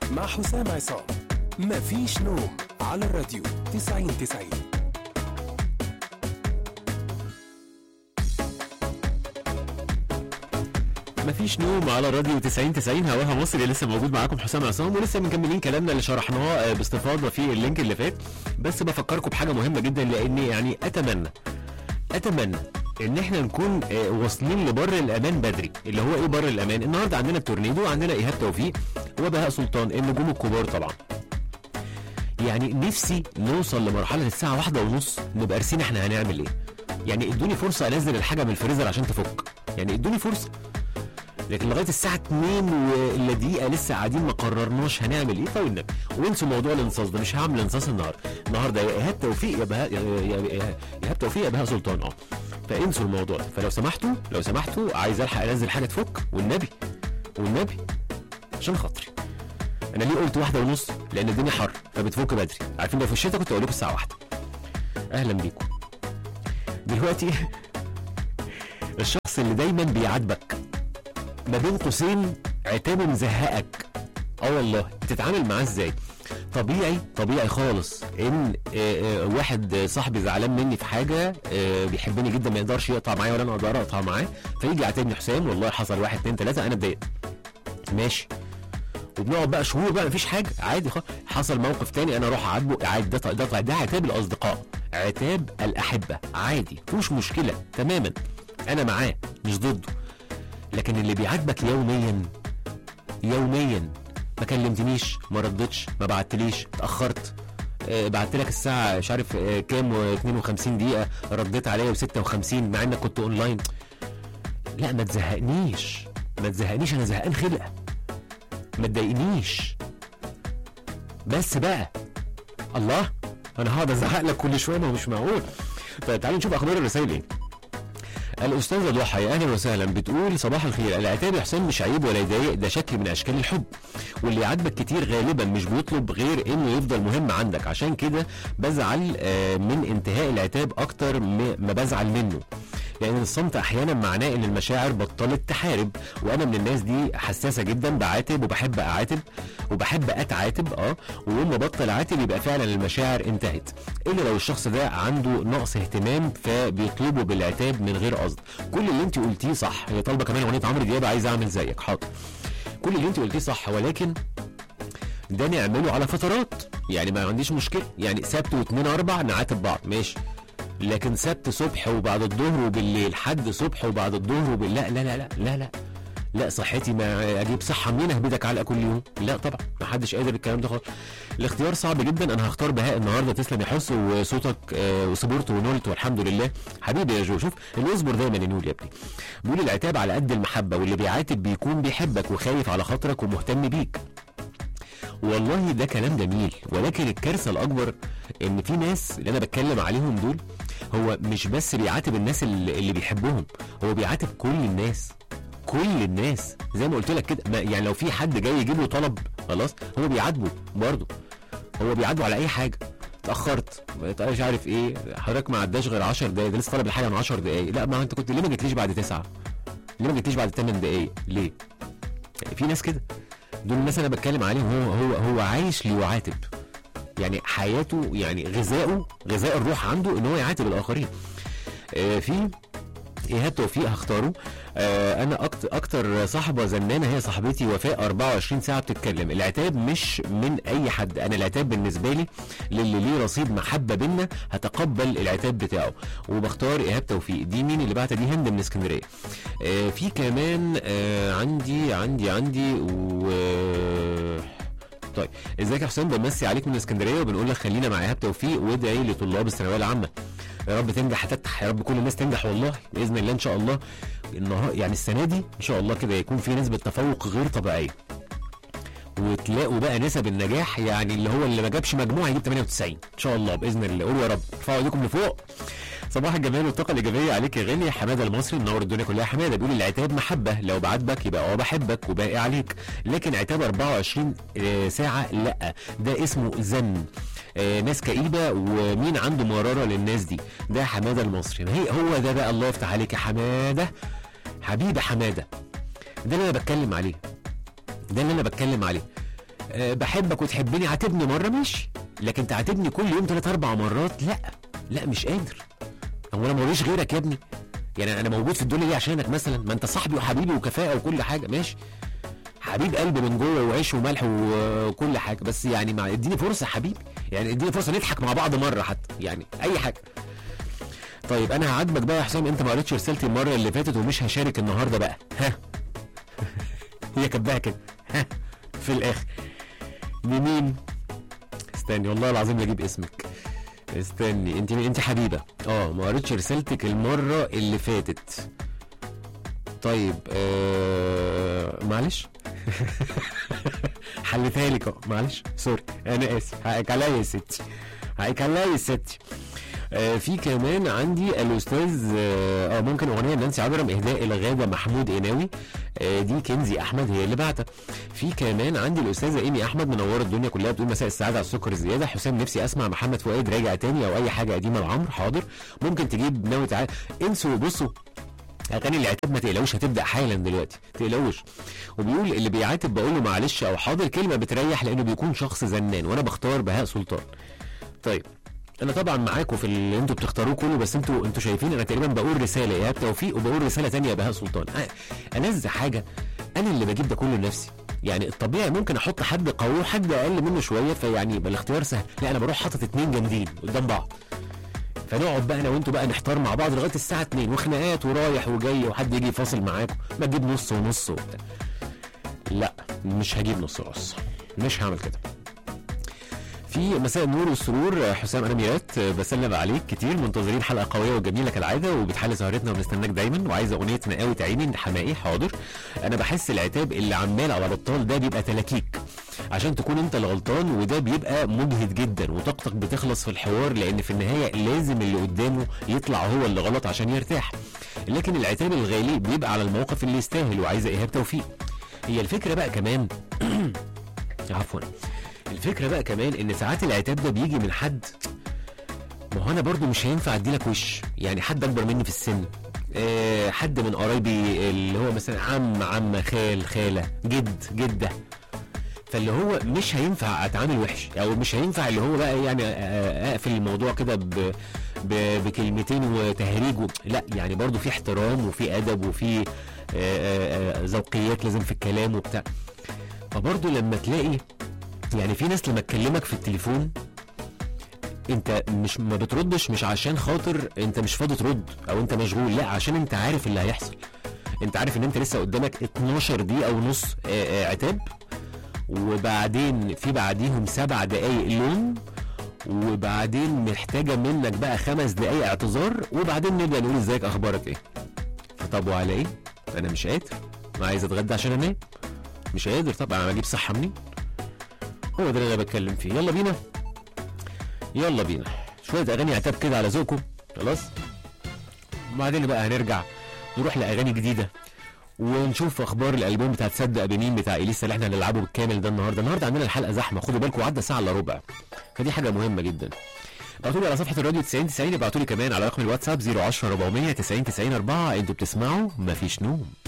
مع حسام عصام مفيش نوم على الراديو 90 90 مفيش نوم على راديو 90 90 هواها مصري لسه موجود معاكم حسام عصام ولسه مكملين كلامنا اللي شرحناه آه، باستفاضه في اللينك اللي فات بس بفكركم بحاجه مهمه جدا لاني يعني اتمنى اتمنى ان احنا نكون آه، واصلين لبر الامان بدري اللي هو ايه بر الامان النهارده عندنا التورنيدو وعندنا ايهاب توفيق وبهاء سلطان النجوم الكبار طبعا يعني نفسي نوصل لمرحله الساعه واحدة ونص نبقى رسينا احنا هنعمل ايه يعني ادوني فرصه انزل الحاجه من الفريزر عشان تفك يعني ادوني فرصه لكن لغايه الساعه 2 والا دقيقه لسه قاعدين ما قررناش هنعمل ايه فقلنا وانسوا موضوع الانصاص ده مش هعمل انصاص النهارده النهارده يا ايهاب توفيق يا بهاء يا يا- يا ايهاب توفيق يا بهاء سلطان اه فانسوا الموضوع ده فلو سمحتوا لو سمحتوا عايز الحق انزل حاجه تفك والنبي والنبي عشان خاطري انا ليه قلت واحده ونص لان الدنيا حر فبتفك بدري عارفين لو في الشتاء كنت اقول لكم الساعه واحدة اهلا بيكم دلوقتي الشخص اللي دايما بيعاتبك ما بين قوسين عتابه مزهقك اه والله بتتعامل معاه ازاي طبيعي طبيعي خالص ان آه، آه، واحد آه، صاحبي زعلان مني في حاجه آه، بيحبني جدا ما يقدرش يقطع معايا ولا انا اقدر اقطع معاه فيجي يعاتبني حسام والله حصل واحد اتنين تلاته انا اتضايقت ماشي وبنقعد بقى شهور بقى مفيش حاجه عادي خالص حصل موقف تاني انا اروح اعاتبه عادي ده ده ده عتاب الاصدقاء عتاب الاحبه عادي مفيش مشكله تماما انا معاه مش ضده لكن اللي بيعاتبك يوميا يوميا ما كلمتنيش ما ردتش ما بعتليش اتاخرت آه بعت لك الساعه مش عارف آه كام و 52 دقيقه رديت عليا و56 مع انك كنت اونلاين لا ما تزهقنيش ما تزهقنيش انا زهقان خلقه ما تضايقنيش بس بقى الله انا هقعد ازعق لك كل شويه ما هو مش معقول طيب تعالوا نشوف اخبار الرسائل ايه الأستاذة ضحى يا أهلا وسهلا بتقول صباح الخير العتاب يا حسين مش عيب ولا يضايق ده شكل من أشكال الحب واللي يعاتبك كتير غالبا مش بيطلب غير إنه يفضل مهم عندك عشان كده بزعل آه، من انتهاء العتاب أكتر م- ما بزعل منه لأن الصمت أحيانا معناه إن المشاعر بطلت تحارب وأنا من الناس دي حساسة جدا بعاتب وبحب أعاتب وبحب أتعاتب أه ويوم ما بطل عاتب يبقى فعلا المشاعر انتهت إلا لو الشخص ده عنده نقص اهتمام فبيطلبه بالعتاب من غير قصد كل اللي انت قلتيه صح هي طالبه كمان اغنيه عمرو دياب عايز اعمل زيك حاضر كل اللي انت قلتيه صح ولكن ده نعمله على فترات يعني ما عنديش مشكله يعني سبت واثنين اربع نعاتب بعض ماشي لكن سبت صبح وبعد الظهر وبالليل حد صبح وبعد الظهر وبالليل لا لا لا لا لا لا لا صحتي ما اجيب صحه منين اهبدك علقه كل يوم لا طبعا ما حدش قادر الكلام ده خالص الاختيار صعب جدا انا هختار بهاء النهارده تسلم يا حس وصوتك آه، وصبرت ونولت والحمد لله حبيبي يا جو شوف اللي يصبر دايما ينول يا ابني بيقول العتاب على قد المحبه واللي بيعاتب بيكون بيحبك وخايف على خاطرك ومهتم بيك والله ده كلام جميل ولكن الكارثه الاكبر ان في ناس اللي انا بتكلم عليهم دول هو مش بس بيعاتب الناس اللي, اللي بيحبهم هو بيعاتب كل الناس كل الناس زي ما قلت لك كده ما- يعني لو في حد جاي يجيب له طلب خلاص هو بيعاتبه برضه هو بيعاتبه على اي حاجه اتاخرت ما مش عارف ايه حضرتك ما عداش غير 10 دقايق ده لسه طالب الحاجه من 10 دقايق لا ما انت كنت ليه ما جيتليش بعد 9 ليه ما جيتليش بعد 8 دقايق ليه في ناس كده دول الناس انا بتكلم عليهم هو هو هو عايش ليعاتب يعني حياته يعني غذائه غذاء الروح عنده ان هو يعاتب الاخرين آه في ايهاب توفيق هختاره آه انا اكتر اكتر صاحبه زنانه هي صاحبتي وفاء 24 ساعه بتتكلم العتاب مش من اي حد انا العتاب بالنسبه لي للي ليه رصيد محبه بينا هتقبل العتاب بتاعه وبختار ايهاب توفيق دي مين اللي بعتها دي هند من اسكندريه آه في كمان آه عندي عندي عندي و طيب ازيك يا حسام بمسي عليك من اسكندريه وبنقول لك خلينا مع ايهاب توفيق وادعي لطلاب الثانويه العامه يا رب تنجح هتفتح يا رب كل الناس تنجح والله باذن الله ان شاء الله النهار يعني السنه دي ان شاء الله كده يكون في نسبه تفوق غير طبيعيه وتلاقوا بقى نسب النجاح يعني اللي هو اللي ما جابش مجموع يجيب 98 ان شاء الله باذن الله قولوا يا رب ارفعوا ايديكم لفوق صباح الجمال والطاقه الايجابيه عليك يا غالي حماده المصري منور الدنيا كلها حماده بيقول العتاب محبه لو بعاتبك يبقى اه بحبك وباقي عليك لكن عتاب 24 آه، ساعه لا ده اسمه زن آه، ناس كئيبه ومين عنده مراره للناس دي ده حماده المصري ما هي هو ده بقى الله يفتح عليك يا حماده حبيبي حماده ده اللي انا بتكلم عليه ده اللي انا بتكلم عليه أه بحبك وتحبني عاتبني مره ماشي لكن تعاتبني كل يوم ثلاث اربع مرات لا لا مش قادر هو انا ماليش غيرك يا ابني يعني انا موجود في الدنيا دي عشانك مثلا ما انت صاحبي وحبيبي وكفاءه وكل حاجه ماشي حبيب قلبي من جوه وعيش وملح وكل حاجه بس يعني مع اديني فرصه يا حبيبي يعني اديني فرصه نضحك مع بعض مره حتى يعني اي حاجه طيب انا هعاتبك بقى يا حسام انت ما قريتش رسالتي المره اللي فاتت ومش هشارك النهارده بقى ها هي كانت بقى كده ها في الاخر لمين استني والله العظيم بجيب اسمك استني انت انت حبيبه اه ما قريتش رسالتك المره اللي فاتت طيب آه معلش حلتها لك اهو معلش سوري انا اسف حقك عليا يا ستي حقك عليا يا ستي آه في كمان عندي الاستاذ اه آه، ممكن اغنيه نانسي عجرم اهداء الغاده محمود قناوي آه دي كنزي احمد هي اللي بعتها في كمان عندي الاستاذه ايمي احمد منوره الدنيا كلها بتقول مساء السعاده على السكر الزياده حسام نفسي اسمع محمد فؤاد راجع تاني او اي حاجه قديمه لعمرو حاضر ممكن تجيب ناوي تعالى انسوا بصوا اغاني العتاب ما تقلقوش هتبدا حالا دلوقتي تقلقوش وبيقول اللي بيعاتب بقول له معلش او حاضر كلمه بتريح لانه بيكون شخص زنان وانا بختار بهاء سلطان طيب انا طبعا معاكم في اللي انتوا بتختاروه كله بس انتوا انتوا شايفين انا تقريبا بقول رساله ايهاب توفيق وبقول رساله ثانيه بهاء سلطان انزع حاجه انا اللي بجيب ده كله لنفسي يعني الطبيعي ممكن احط حد قوي وحد اقل منه شويه فيعني يبقى الاختيار سهل لا انا بروح حاطط اتنين جامدين قدام بعض فنقعد بقى انا وانتوا بقى نحتار مع بعض لغايه الساعه 2 وخناقات ورايح وجاي وحد يجي يفاصل معاكم ما تجيب نص ونص وبتاع لا مش هجيب نص ونص مش هعمل كده في مساء النور والسرور حسام انا ميرات بسلم عليك كتير منتظرين حلقه قويه وجميله كالعاده وبتحل سهرتنا وبنستناك دايما وعايزه اغنيه مقاوي تعيني حمائي حاضر انا بحس العتاب اللي عمال على بطال ده بيبقى تلاكيك عشان تكون انت الغلطان وده بيبقى مجهد جدا وطاقتك بتخلص في الحوار لان في النهايه لازم اللي قدامه يطلع هو اللي غلط عشان يرتاح لكن العتاب الغالي بيبقى على الموقف اللي يستاهل وعايزه ايهاب توفيق هي الفكره بقى كمان عفوا الفكره بقى كمان ان ساعات العتاب ده بيجي من حد ما هو انا برضو مش هينفع اديلك وش يعني حد اكبر مني في السن أه حد من قرايبي اللي هو مثلا عم عم خال خاله جد جده فاللي هو مش هينفع اتعامل وحش او مش هينفع اللي هو بقى يعني اقفل الموضوع كده ب... ب... بكلمتين وتهريج و... لا يعني برضو في احترام وفي ادب وفي ذوقيات لازم في الكلام وبتاع فبرضو لما تلاقي يعني في ناس لما تكلمك في التليفون انت مش ما بتردش مش عشان خاطر انت مش فاضي ترد او انت مشغول لا عشان انت عارف اللي هيحصل انت عارف ان انت لسه قدامك 12 دقيقه ونص عتاب وبعدين في بعديهم سبع دقايق لوم وبعدين محتاجه منك بقى خمس دقايق اعتذار وبعدين نبدا نقول ازيك اخبارك ايه طب وعلى ايه انا مش قادر انا عايز اتغدى عشان انام مش قادر طبعا انا اجيب صحه منين هو ده اللي انا بتكلم فيه يلا بينا يلا بينا شويه اغاني عتاب كده على ذوقكم خلاص وبعدين بقى هنرجع نروح لاغاني جديده ونشوف اخبار الالبوم بتاع تصدق بمين بتاع اليسا اللي احنا هنلعبه بالكامل ده النهارده النهارده عندنا الحلقه زحمه خدوا بالكم عدى ساعه الا ربع فدي حاجه مهمه جدا ابعتوا لي على صفحه الراديو 90 90 ابعتوا لي كمان على رقم الواتساب 010 400 90 90 4 انتوا بتسمعوا مفيش نوم